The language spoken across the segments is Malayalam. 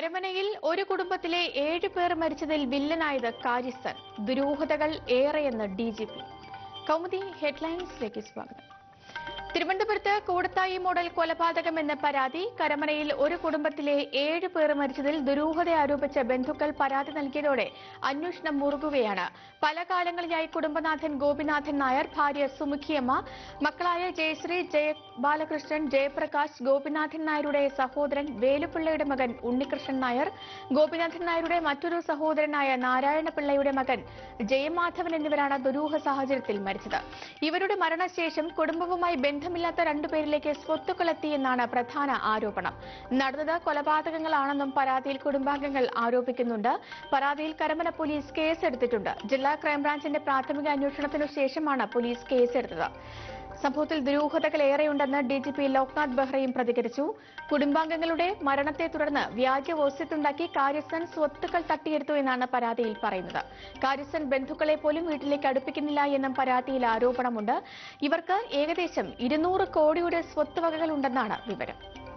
കരമനയിൽ ഒരു കുടുംബത്തിലെ ഏഴ് പേർ മരിച്ചതിൽ വില്ലനായത് കാര്യസ്ഥൻ ദുരൂഹതകൾ ഏറെയെന്ന് ഡി ജി പി കൗമുദി ഹെഡ്ലൈൻസിലേക്ക് സ്വാഗതം തിരുവനന്തപുരത്ത് കൂടത്തായി മോഡൽ കൊലപാതകം എന്ന പരാതി കരമനയിൽ ഒരു കുടുംബത്തിലെ ഏഴ് പേർ മരിച്ചതിൽ ദുരൂഹത ആരോപിച്ച് ബന്ധുക്കൾ പരാതി നൽകിയതോടെ അന്വേഷണം മുറുകുകയാണ് പല കാലങ്ങളിലായി കുടുംബനാഥൻ ഗോപിനാഥൻ നായർ ഭാര്യ സുമുഖിയമ്മ മക്കളായ ജയശ്രീ ജയ ബാലകൃഷ്ണൻ ജയപ്രകാശ് ഗോപിനാഥൻ നായരുടെ സഹോദരൻ വേലുപിള്ളയുടെ മകൻ ഉണ്ണികൃഷ്ണൻ നായർ ഗോപിനാഥൻ നായരുടെ മറ്റൊരു സഹോദരനായ നാരായണപിള്ളയുടെ മകൻ ജയമാധവൻ എന്നിവരാണ് ദുരൂഹ സാഹചര്യത്തിൽ മരിച്ചത് ഇവരുടെ മരണശേഷം കുടുംബവുമായി ബന്ധമില്ലാത്ത രണ്ടുപേരിലേക്ക് സ്വത്തുക്കളെത്തിയെന്നാണ് പ്രധാന ആരോപണം നടന്നത് കൊലപാതകങ്ങളാണെന്നും പരാതിയിൽ കുടുംബാംഗങ്ങൾ ആരോപിക്കുന്നുണ്ട് പരാതിയിൽ കരമന പോലീസ് കേസെടുത്തിട്ടുണ്ട് ജില്ലാ ക്രൈംബ്രാഞ്ചിന്റെ പ്രാഥമിക അന്വേഷണത്തിനു ശേഷമാണ് പോലീസ് കേസെടുത്തത് സംഭവത്തിൽ ദുരൂഹതകൾ ഏറെയുണ്ടെന്ന് ഡി ജി പി ലോക്നാഥ് ബെഹ്റയും പ്രതികരിച്ചു കുടുംബാംഗങ്ങളുടെ മരണത്തെ തുടർന്ന് വ്യാജ ഓസ്യത്തുണ്ടാക്കി കാര്യസ്ഥൻ സ്വത്തുക്കൾ തട്ടിയെടുത്തു എന്നാണ് പരാതിയിൽ പറയുന്നത് കാര്യസ്ഥൻ ബന്ധുക്കളെ പോലും വീട്ടിലേക്ക് അടുപ്പിക്കുന്നില്ല എന്നും പരാതിയിൽ ആരോപണമുണ്ട് ഇവർക്ക് ഏകദേശം ഇരുന്നൂറ് കോടിയുടെ സ്വത്തുവകകൾ ഉണ്ടെന്നാണ് വിവരം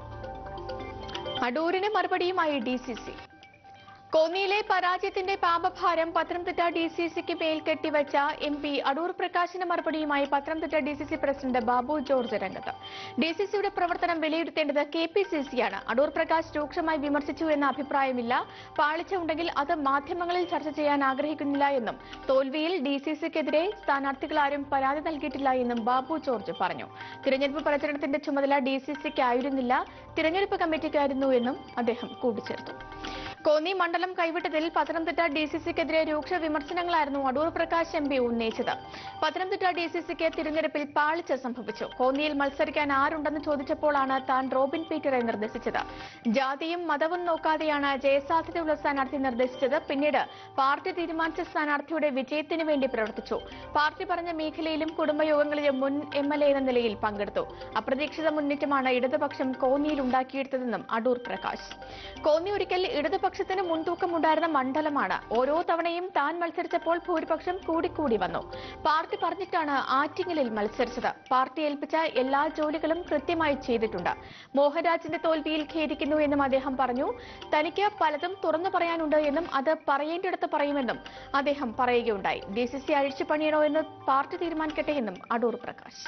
അടൂരിന് മറുപടിയുമായി ഡി സി സി കോന്നിയിലെ പരാജയത്തിന്റെ പാപഭാരം പത്തനംതിട്ട ഡി സി സിക്ക് മേൽ കെട്ടിവച്ച എം പി അടൂർ പ്രകാശിന് മറുപടിയുമായി Pathanamthitta D C C president Babu George രംഗത്ത് ഡി സി സിയുടെ പ്രവർത്തനം വിലയിരുത്തേണ്ടത് കെ പി സി സിയാണ് അടൂർ പ്രകാശ് രൂക്ഷമായി വിമർശിച്ചു എന്ന അഭിപ്രായമില്ല പാളിച്ച ഉണ്ടെങ്കിൽ അത് മാധ്യമങ്ങളിൽ ചർച്ച ചെയ്യാൻ ആഗ്രഹിക്കുന്നില്ല എന്നും തോൽവിയിൽ ഡി സി സിക്കെതിരെ സ്ഥാനാർത്ഥികൾ ആരും പരാതി നൽകിയിട്ടില്ല എന്നും ബാബു ജോർജ് പറഞ്ഞു തിരഞ്ഞെടുപ്പ് പ്രചരണത്തിന്റെ ചുമതല ഡി സി സിക്ക് ആയിരുന്നില്ല തിരഞ്ഞെടുപ്പ് കമ്മിറ്റിക്കായിരുന്നു എന്നും അദ്ദേഹം കൂട്ടിച്ചേർത്തു കോന്നി മണ്ഡലം കൈവിട്ടതിൽ പത്തനംതിട്ട ഡി സി സിക്കെതിരെ രൂക്ഷ വിമർശനങ്ങളായിരുന്നു അടൂർ പ്രകാശ് എം പി ഉന്നയിച്ചത് പത്തനംതിട്ട ഡി സി സിക്ക് തിരഞ്ഞെടുപ്പിൽ പാളിച്ച സംഭവിച്ചു കോന്നിയിൽ മത്സരിക്കാൻ ആരുണ്ടെന്ന് ചോദിച്ചപ്പോഴാണ് താൻ റോബിൻ പീറ്ററെ നിർദ്ദേശിച്ചത് ജാതിയും മതവും നോക്കാതെയാണ് ജയസാധ്യതയുള്ള സ്ഥാനാർത്ഥി നിർദ്ദേശിച്ചത് പിന്നീട് പാർട്ടി തീരുമാനിച്ച സ്ഥാനാർത്ഥിയുടെ വിജയത്തിന് വേണ്ടി പ്രവർത്തിച്ചു പാർട്ടി പറഞ്ഞ മേഖലയിലും കുടുംബയോഗങ്ങളിലും മുൻ എം എൽ എ എന്ന നിലയിൽ പങ്കെടുത്തു അപ്രതീക്ഷിത മുന്നേറ്റമാണ് ഇടതുപക്ഷം കോന്നിയിൽ ഉണ്ടാക്കിയെടുത്തതെന്നും അടൂർ പ്രകാശ് കോന്നി ഒരിക്കൽ ഇടതുപക്ഷത്തിന് മുൻതൂക്കമുണ്ടായിരുന്ന മണ്ഡലമാണ് ഓരോ തവണയും താൻ മത്സരിച്ചപ്പോൾ ഭൂരിപക്ഷം കൂടിക്കൂടി വന്നു പാർട്ടി പറഞ്ഞിട്ടാണ് ആറ്റിങ്ങലിൽ മത്സരിച്ചത് പാർട്ടി ഏൽപ്പിച്ച എല്ലാ ജോലികളും കൃത്യമായി ചെയ്തിട്ടുണ്ട് മോഹൻരാജിന്റെ തോൽവിയിൽ ഖേദിക്കുന്നു എന്നും അദ്ദേഹം പറഞ്ഞു തനിക്ക് പലതും തുറന്നു പറയാനുണ്ട് എന്നും അത് പറയേണ്ടിടത്ത് പറയുമെന്നും അദ്ദേഹം പറയുകയുണ്ടായി ഡി സി സി അഴിച്ചു പണിയണോ എന്ന് പാർട്ടി തീരുമാനിക്കട്ടെ എന്നും അടൂർ പ്രകാശ്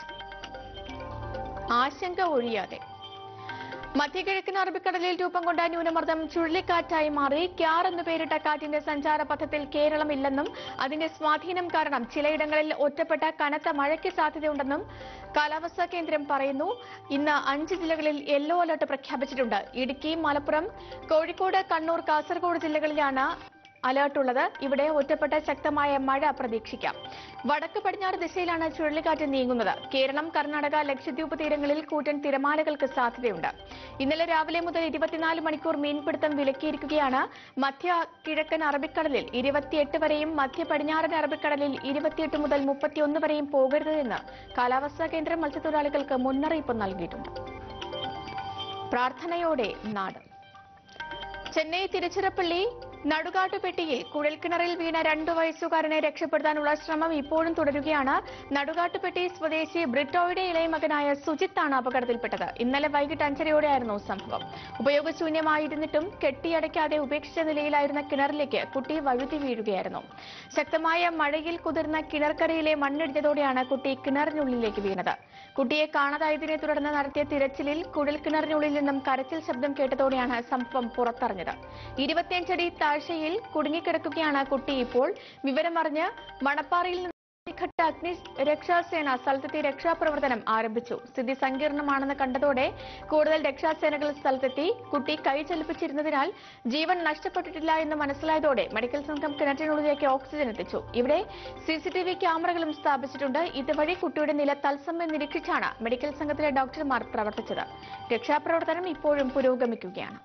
ആശങ്ക ഒഴിയാതെ മധ്യകിഴക്കൻ അറബിക്കടലിൽ രൂപം കൊണ്ട ന്യൂനമർദ്ദം ചുഴലിക്കാറ്റായി മാറി ക്യാർ എന്നു പേരിട്ട കാറ്റിന്റെ സഞ്ചാര പഥത്തിൽ കേരളമില്ലെന്നും അതിന്റെ സ്വാധീനം കാരണം ചിലയിടങ്ങളിൽ ഒറ്റപ്പെട്ട കനത്ത മഴയ്ക്ക് സാധ്യതയുണ്ടെന്നും കാലാവസ്ഥാ കേന്ദ്രം പറയുന്നു ഇന്ന് അഞ്ച് ജില്ലകളിൽ യെല്ലോ അലർട്ട് പ്രഖ്യാപിച്ചിട്ടുണ്ട് ഇടുക്കി മലപ്പുറം കോഴിക്കോട് കണ്ണൂർ കാസർഗോഡ് ജില്ലകളിലാണ് അലേർട്ട് ഉള്ളത് ഇവിടെ ഒറ്റപ്പെട്ട ശക്തമായ മഴ പ്രതീക്ഷിക്കാം വടക്ക് പടിഞ്ഞാറ് ദിശയിലാണ് ചുഴലിക്കാറ്റ് നീങ്ങുന്നത് കേരളം കർണാടക ലക്ഷദ്വീപ് തീരങ്ങളിൽ കൂറ്റൻ തിരമാലകൾക്ക് സാധ്യതയുണ്ട് ഇന്നലെ രാവിലെ മുതൽ ഇരുപത്തിനാല് മണിക്കൂർ മീൻപിടുത്തം വിലക്കിയിരിക്കുകയാണ് മധ്യ കിഴക്കൻ അറബിക്കടലിൽ ഇരുപത്തിയെട്ട് വരെയും മധ്യ പടിഞ്ഞാറൻ അറബിക്കടലിൽ ഇരുപത്തിയെട്ട് മുതൽ മുപ്പത്തിയൊന്ന് വരെയും പോകരുത് എന്ന് കാലാവസ്ഥാ കേന്ദ്രം മത്സ്യത്തൊഴിലാളികൾക്ക് മുന്നറിയിപ്പ് നൽകിയിട്ടുണ്ട് പ്രാർത്ഥനയോടെ നാട് ചെന്നൈ തിരുച്ചിറപ്പള്ളി നടുകാട്ടുപെട്ടിയിൽ കുഴൽക്കിണറിൽ വീണ രണ്ടു വയസ്സുകാരനെ രക്ഷപ്പെടുത്താനുള്ള ശ്രമം ഇപ്പോഴും തുടരുകയാണ് നടുകാട്ടുപെട്ടി സ്വദേശി ബ്രിട്ടോയുടെ ഇളയ മകനായ സുജിത്താണ് അപകടത്തിൽപ്പെട്ടത് ഇന്നലെ വൈകിട്ട് അഞ്ചരയോടെയായിരുന്നു സംഭവം ഉപയോഗശൂന്യമായിരുന്നിട്ടും കെട്ടിയടയ്ക്കാതെ ഉപേക്ഷിച്ച നിലയിലായിരുന്ന കിണറിലേക്ക് കുട്ടി വഴുതി വീഴുകയായിരുന്നു ശക്തമായ മഴയിൽ കുതിർന്ന കിണർക്കരയിലെ മണ്ണിടിഞ്ഞതോടെയാണ് കുട്ടി കിണറിനുള്ളിലേക്ക് വീണത് കുട്ടിയെ കാണാതായതിനെ തുടർന്ന് നടത്തിയ തിരച്ചിലിൽ കുഴൽക്കിണറിനുള്ളിൽ നിന്നും കരച്ചിൽ ശബ്ദം കേട്ടതോടെയാണ് സംഭവം പുറത്തറിഞ്ഞത് ഇരുപത്തിയഞ്ചടി താഴ്ചയിൽ കുടുങ്ങിക്കിടക്കുകയാണ് കുട്ടി ഇപ്പോൾ വിവരമറിഞ്ഞ് മണപ്പാറയിൽ നിന്ന് ഘട്ട അഗ്നി രക്ഷാസേന സ്ഥലത്തെത്തി രക്ഷാപ്രവർത്തനം ആരംഭിച്ചു സ്ഥിതി സങ്കീർണമാണെന്ന് കണ്ടതോടെ കൂടുതൽ രക്ഷാസേനകൾ സ്ഥലത്തെത്തി കുട്ടി കൈ ചലിപ്പിച്ചിരുന്നതിനാൽ ജീവൻ നഷ്ടപ്പെട്ടിട്ടില്ല എന്ന് മനസ്സിലായതോടെ മെഡിക്കൽ സംഘം കിണറ്റിനുള്ളിലേക്ക് ഓക്സിജൻ എത്തിച്ചു ഇവിടെ സിസിടിവി ക്യാമറകളും സ്ഥാപിച്ചിട്ടുണ്ട് ഇതുവഴി കുട്ടിയുടെ നില തത്സമയം നിരീക്ഷിച്ചാണ് മെഡിക്കൽ സംഘത്തിലെ ഡോക്ടർമാർ പ്രവർത്തിച്ചത് രക്ഷാപ്രവർത്തനം ഇപ്പോഴും പുരോഗമിക്കുകയാണ്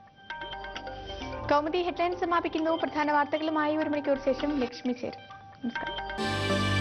കൗമുദി ഹെഡ്ലൈൻ സമാപിക്കുന്നു പ്രധാന വാർത്തകളുമായി ഒരു മണിക്കൂർ ശേഷം ലക്ഷ്മി ചേരും നമസ്കാരം